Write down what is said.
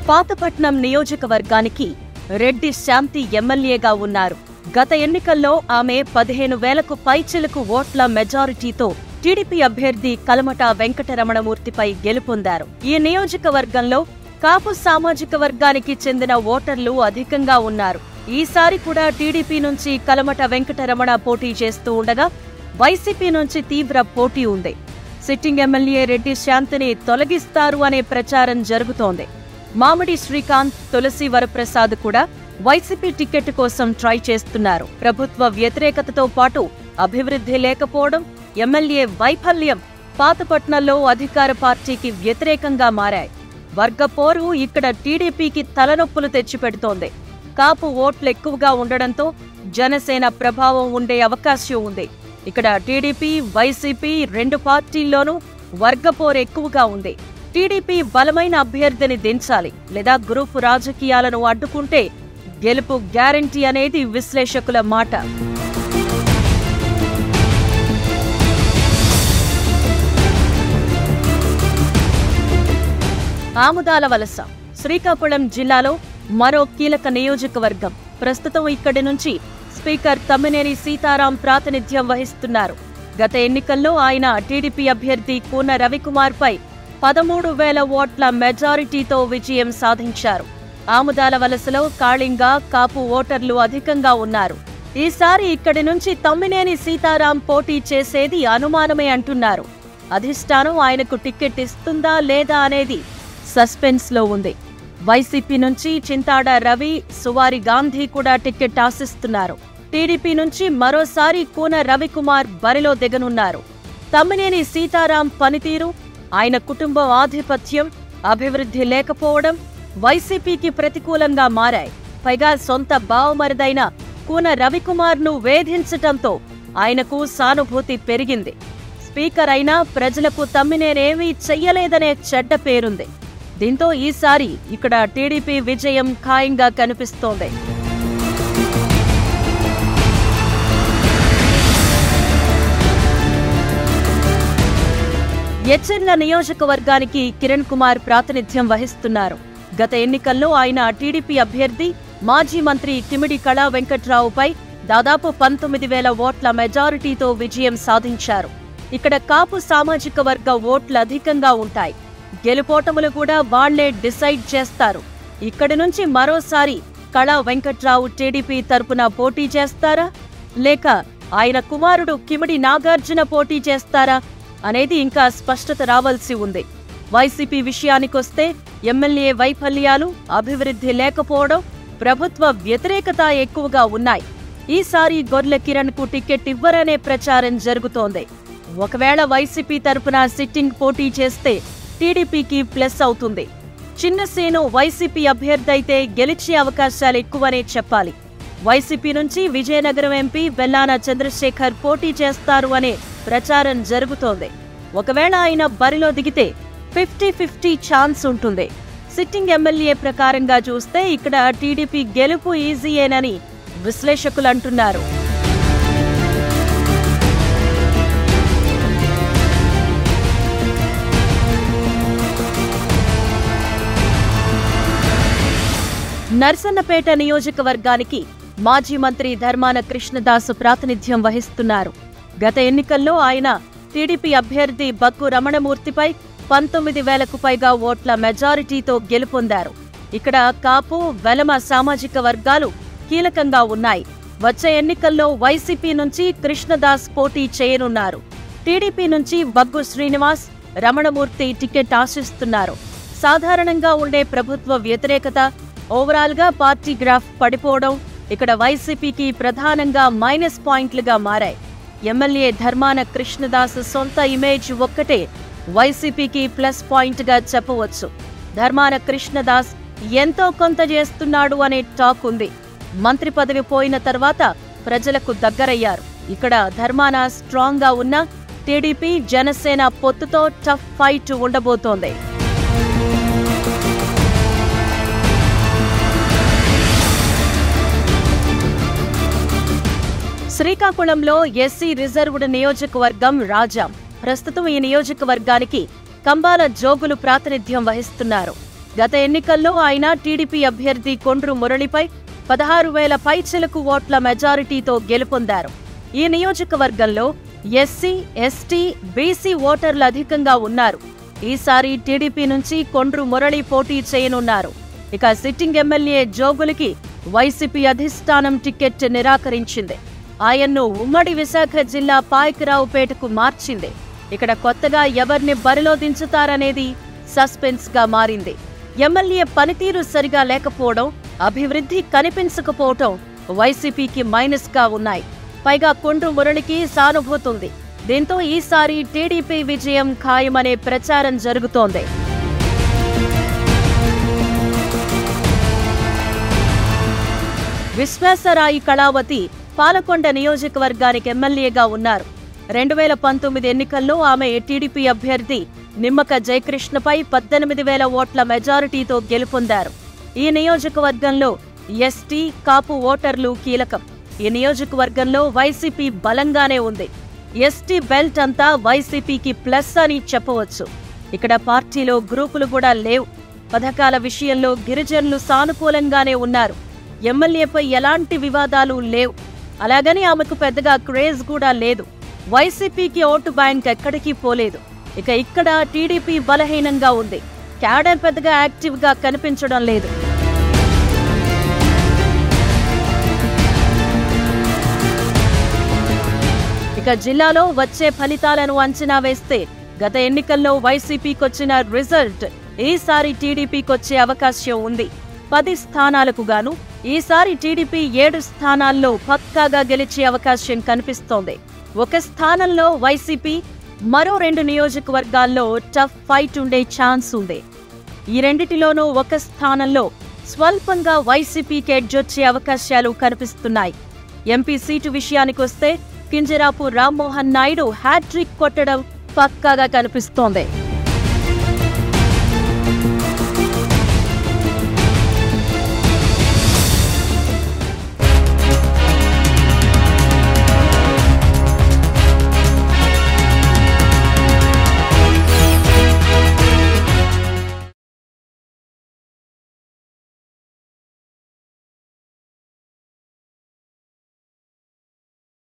పాతపట్నం నియోజకవర్గానికి రెడ్డి శాంతి ఎమ్మెల్యేగా ఉన్నారు గత ఎన్నికల్లో ఆమె పదిహేను వేలకు పైచిలకు ఓట్ల మెజారిటీతో టీడీపీ అభ్యర్థి కలమట వెంకటరమణమూర్తిపై గెలుపొందారు ఈ నియోజకవర్గంలో కాపు సామాజిక వర్గానికి చెందిన ఓటర్లు అధికంగా ఉన్నారు ఈసారి కూడా టీడీపీ నుంచి కలమట వెంకటరమణ పోటీ చేస్తూ ఉండగా వైసీపీ నుంచి తీవ్ర పోటీ ఉంది సిట్టింగ్ ఎమ్మెల్యే రెడ్డి శాంతిని తొలగిస్తారు అనే ప్రచారం జరుగుతోంది మామిడి శ్రీకాంత్ తులసి వరప్రసాద్ కూడా వైసీపీ టికెట్ కోసం ట్రై చేస్తున్నారు ప్రభుత్వ వ్యతిరేకతతో పాటు అభివృద్ధి లేకపోవడం ఎమ్మెల్యే వైఫల్యం పాతపట్నంలో అధికార పార్టీకి వ్యతిరేకంగా మారాయి వర్గ పోరు ఇక్కడ టీడీపీకి తలనొప్పులు తెచ్చిపెడుతోంది కాపు ఓట్లు ఎక్కువగా ఉండడంతో జనసేన ప్రభావం ఉండే అవకాశం ఉంది ఇక్కడ టీడీపీ వైసీపీ రెండు పార్టీల్లోనూ వర్గపోరు ఎక్కువగా ఉంది టీడీపీ బలమైన అభ్యర్థిని దించాలి లేదా గ్రూపు రాజకీయాలను అడ్డుకుంటే గెలుపు గ్యారంటీ అనేది విశ్లేషకుల మాట ఆముదాల వలస శ్రీకాకుళం జిల్లాలో మరో కీలక నియోజకవర్గం ప్రస్తుతం ఇక్కడి నుంచి స్పీకర్ తమ్మినేని సీతారాం ప్రాతినిధ్యం వహిస్తున్నారు గత ఎన్నికల్లో ఆయన టీడీపీ అభ్యర్థి కూన రవికుమార్ పై పదమూడు వేల ఓట్ల మెజారిటీతో విజయం సాధించారు ఆముదాల వలసలో కాళింగ కాపు ఓటర్లు అధికంగా ఉన్నారు ఈసారి ఇక్కడి నుంచి తమ్మినేని సీతారాం పోటీ చేసేది అనుమానమే అంటున్నారు అధిష్టానం ఆయనకు టికెట్ ఇస్తుందా లేదా అనేది సస్పెన్స్ లో ఉంది వైసీపీ నుంచి చింతాడ రవి సువారి గాంధీ కూడా టికెట్ ఆశిస్తున్నారు టీడీపీ నుంచి మరోసారి కూన రవికుమార్ బరిలో దిగనున్నారు తమ్మినేని సీతారాం పనితీరు ఆయన కుటుంబం ఆధిపత్యం అభివృద్ధి లేకపోవడం వైసీపీకి ప్రతికూలంగా మారాయి పైగా సొంత బావమరిదైన కూన రవికుమార్ను వేధించటంతో ఆయనకు సానుభూతి పెరిగింది స్పీకర్ అయినా ప్రజలకు తమ్మినేనేమీ చెయ్యలేదనే చెడ్డ పేరుంది దీంతో ఈసారి ఇక్కడ టీడీపీ విజయం ఖాయంగా కనిపిస్తోంది ఎచ్చెర్ల నియోజకవర్గానికి కిరణ్ కుమార్ ప్రాతినిధ్యం వహిస్తున్నారు గత ఎన్నికల్లో ఆయన టీడీపీ అభ్యర్థి మాజీ మంత్రి కిమిడి కళా వెంకట్రావుపై దాదాపు పంతొమ్మిది వేల ఓట్ల మెజారిటీతో విజయం సాధించారు ఇక్కడ కాపు సామాజిక వర్గ ఓట్లు అధికంగా ఉంటాయి గెలుపోటములు కూడా వాళ్లే డిసైడ్ చేస్తారు ఇక్కడి నుంచి మరోసారి కళా వెంకట్రావు టీడీపీ తరపున పోటీ చేస్తారా లేక ఆయన కుమారుడు కిమిడి నాగార్జున పోటీ చేస్తారా అనేది ఇంకా స్పష్టత రావాల్సి ఉంది వైసీపీ విషయానికొస్తే ఎమ్మెల్యే వైఫల్యాలు అభివృద్ధి లేకపోవడం ప్రభుత్వ వ్యతిరేకత ఎక్కువగా ఉన్నాయి ఈసారి గొర్లె కిరణ్ కు టికెట్ ఇవ్వరనే ప్రచారం జరుగుతోంది ఒకవేళ వైసీపీ తరపున సిట్టింగ్ పోటీ చేస్తే టీడీపీకి ప్లస్ అవుతుంది చిన్నసేను వైసీపీ అభ్యర్థి అయితే గెలిచే అవకాశాలు ఎక్కువనే చెప్పాలి వైసీపీ నుంచి విజయనగరం ఎంపీ వెల్లాన చంద్రశేఖర్ పోటీ చేస్తారు అనే ప్రచారం జరుగుతోంది ఒకవేళ ఆయన బరిలో దిగితే ఫిఫ్టీ ఫిఫ్టీ ఛాన్స్ ఉంటుంది సిట్టింగ్ ఎమ్మెల్యే ప్రకారంగా చూస్తే ఇక్కడ టీడీపీ గెలుపు ఈజీయేనని విశ్లేషకులు అంటున్నారు నర్సన్నపేట నియోజకవర్గానికి మాజీ మంత్రి ధర్మాన కృష్ణదాసు ప్రాతినిధ్యం వహిస్తున్నారు గత ఎన్నికల్లో ఆయన టీడీపీ అభ్యర్థి బక్కు రమణమూర్తిపై పంతొమ్మిది వేలకు పైగా ఓట్ల మెజారిటీతో గెలుపొందారు ఇక్కడ కాపు వెలమ సామాజిక వర్గాలు కీలకంగా ఉన్నాయి వచ్చే ఎన్నికల్లో వైసీపీ నుంచి కృష్ణదాస్ పోటీ చేయనున్నారు టీడీపీ నుంచి బగ్గు శ్రీనివాస్ రమణమూర్తి టికెట్ ఆశిస్తున్నారు సాధారణంగా ఉండే ప్రభుత్వ వ్యతిరేకత ఓవరాల్ గా పార్టీ గ్రాఫ్ పడిపోవడం ఇక్కడ వైసీపీకి ప్రధానంగా మైనస్ పాయింట్లుగా మారాయి ఎమ్మెల్యే ధర్మాన కృష్ణదాస్ సొంత ఇమేజ్ ఒక్కటే వైసీపీకి ప్లస్ పాయింట్ గా చెప్పవచ్చు ధర్మాన కృష్ణదాస్ ఎంతో కొంత చేస్తున్నాడు అనే టాక్ ఉంది మంత్రి పదవి పోయిన తర్వాత ప్రజలకు దగ్గరయ్యారు ఇక్కడ ధర్మాన స్ట్రాంగ్ గా ఉన్న టీడీపీ జనసేన పొత్తుతో టఫ్ ఫైట్ ఉండబోతోంది శ్రీకాకుళంలో ఎస్సీ రిజర్వ్డ్ నియోజకవర్గం రాజాం ప్రస్తుతం ఈ నియోజకవర్గానికి కంబాల జోగులు ప్రాతినిధ్యం వహిస్తున్నారు గత ఎన్నికల్లో ఆయన టీడీపీ అభ్యర్థి కొండ్రు మురళిపై పదహారు వేల పైచిలకు ఓట్ల మెజారిటీతో గెలుపొందారు ఈ నియోజకవర్గంలో ఎస్సీ ఎస్టీ బీసీ ఓటర్లు అధికంగా ఉన్నారు ఈసారి టీడీపీ నుంచి కొండ్రు మురళి పోటీ చేయనున్నారు ఇక సిట్టింగ్ ఎమ్మెల్యే జోగులకి వైసీపీ అధిష్టానం టికెట్ నిరాకరించింది ఆయన్ను ఉమ్మడి విశాఖ జిల్లా పాయకరావుపేటకు మార్చింది ఇక్కడ కొత్తగా ఎవరిని బరిలో దించుతారనేది సస్పెన్స్ గా మారింది ఎమ్మెల్యే పనితీరు సరిగా లేకపోవడం అభివృద్ధి కనిపించకపోవటం వైసీపీకి మైనస్ గా ఉన్నాయి పైగా కొండ్రు మురళికి సానుభూతుంది దీంతో ఈసారి టీడీపీ విజయం ఖాయమనే ప్రచారం జరుగుతోంది విశ్వేశ్వరాయి కళావతి పాలకొండ నియోజకవర్గానికి ఎమ్మెల్యేగా ఉన్నారు రెండు వేల పంతొమ్మిది ఎన్నికల్లో ఆమె టీడీపీ అభ్యర్థి నిమ్మక జయకృష్ణపై పద్దెనిమిది వేల ఓట్ల మెజారిటీతో గెలుపొందారు ఈ నియోజకవర్గంలో ఎస్టీ కాపు ఓటర్లు కీలకం ఈ నియోజకవర్గంలో వైసీపీ బలంగానే ఉంది ఎస్టీ బెల్ట్ అంతా వైసీపీకి ప్లస్ అని చెప్పవచ్చు ఇక్కడ పార్టీలో గ్రూపులు కూడా లేవు పథకాల విషయంలో గిరిజనులు సానుకూలంగానే ఉన్నారు ఎమ్మెల్యేపై ఎలాంటి వివాదాలు లేవు అలాగని ఆమెకు పెద్దగా క్రేజ్ కూడా లేదు వైసీపీకి ఓటు బ్యాంక్ ఎక్కడికి పోలేదు ఇక ఇక్కడ టీడీపీ బలహీనంగా ఉంది క్యాడర్ పెద్దగా యాక్టివ్గా కనిపించడం లేదు ఇక జిల్లాలో వచ్చే ఫలితాలను అంచనా వేస్తే గత ఎన్నికల్లో వైసీపీకొచ్చిన రిజల్ట్ ఈసారి టీడీపీకొచ్చే అవకాశం ఉంది పది స్థానాలకు గాను ఈసారి టీడీపీ ఏడు స్థానాల్లో పక్కాగా గెలిచే అవకాశం కనిపిస్తోంది ఒక స్థానంలో వైసీపీ మరో రెండు నియోజకవర్గాల్లో టఫ్ ఫైట్ ఉండే ఛాన్స్ ఉంది ఈ రెండిటిలోనూ ఒక స్థానంలో స్వల్పంగా వైసీపీకి ఎడ్జొచ్చే అవకాశాలు కనిపిస్తున్నాయి ఎంపీ సీటు విషయానికొస్తే కింజరాపు రామ్మోహన్ నాయుడు హ్యాట్రిక్ కొట్టడం పక్కాగా కనిపిస్తోంది